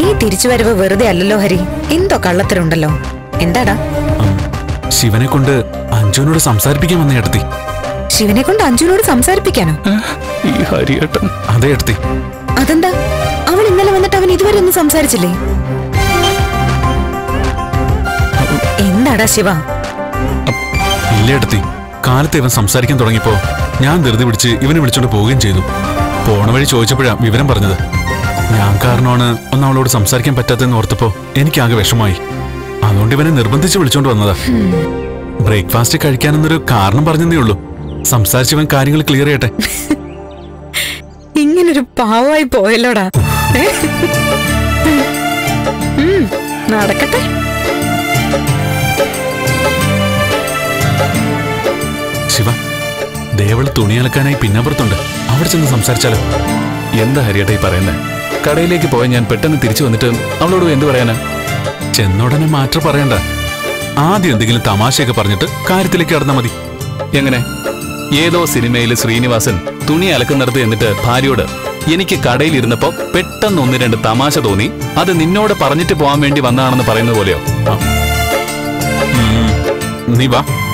ഈ തിരിച്ചുവരവ് വെറുതെ അല്ലല്ലോ ഹരി എന്തോ കള്ളത്തരുണ്ടല്ലോ എന്താടാ ഉം, ശിവനെ കൊണ്ട് അഞ്ജുവിനോട് സംസാരിപ്പിക്കാൻ വന്ന ഏട്ടത്തി ശിവനെ കൊണ്ട് അഞ്ജുനോട് സംസാരിപ്പിക്കാനോ ഈ ഹരിയേട്ടൻ അതെ ഏട്ടത്തി അതെന്താ അവൾ ഇന്നലെ വന്നിട്ട് അവൻ ഇതുവരെ ഒന്നും സംസാരിച്ചില്ലേ എന്താടാ ശിവ ഇല്ല ഏട്ടത്തി കാലത്ത് ഇവൻ സംസാരിക്കാൻ തുടങ്ങിയപ്പോ ഞാൻ ധൃതി പിടിച്ച് ഇവനെ വിളിച്ചോണ്ട് പോവുകയും ചെയ്തു പോണ വഴി ചോദിച്ചപ്പോഴാ വിവരം പറഞ്ഞത് ഞാൻ കാരണമാണ് ഒന്ന് അവളോട് സംസാരിക്കാൻ പറ്റാത്തെന്ന് ഓർത്തപ്പോ എനിക്കാകെ വിഷമായി അതുകൊണ്ട് ഇവനെ നിർബന്ധിച്ച് വിളിച്ചോണ്ട് വന്നതാ ബ്രേക്ക്ഫാസ്റ്റ് കഴിക്കാനെന്നൊരു കാരണം പറഞ്ഞതേ ഉള്ളൂ സംസാരിച്ചവൻ കാര്യങ്ങൾ ക്ലിയർ ചെയ്യട്ടെ ഇങ്ങനൊരു പാവമായി പോയല്ലോടാ ഏ? ഉം, നടക്കട്ടെ ശിവ ദേവള് തുണി അലക്കാനായി പിന്നാമ്പുറത്തുണ്ട് അവിടെ ചെന്ന് സംസാരിച്ചാലോ എന്താ ഹരിയേട്ട ഈ പറയുന്നത് കടയിലേക്ക് പോയ ഞാൻ പെട്ടെന്ന് തിരിച്ചു വന്നിട്ട് അവളോട് എന്ത് പറയാനാ ചെന്നുടനെ മാറ്റർ പറയണ്ട ആദ്യം എന്തെങ്കിലും തമാശയൊക്കെ പറഞ്ഞിട്ട് കാര്യത്തിലേക്ക് കടന്നാ മതി എങ്ങനെ ഏതോ സിനിമയിൽ ശ്രീനിവാസൻ തുണി അലക്കുന്നിടത്ത് എന്നിട്ട് ഭാര്യയോട് എനിക്ക് കടയിൽ ഇരുന്നപ്പോ പെട്ടെന്ന് ഒന്ന് രണ്ട് തമാശ തോന്നി അത് നിന്നോട് പറഞ്ഞിട്ട് പോകാൻ വേണ്ടി വന്നതാണെന്ന് പറയുന്നത് പോലെയോ ഉം, നീ വാ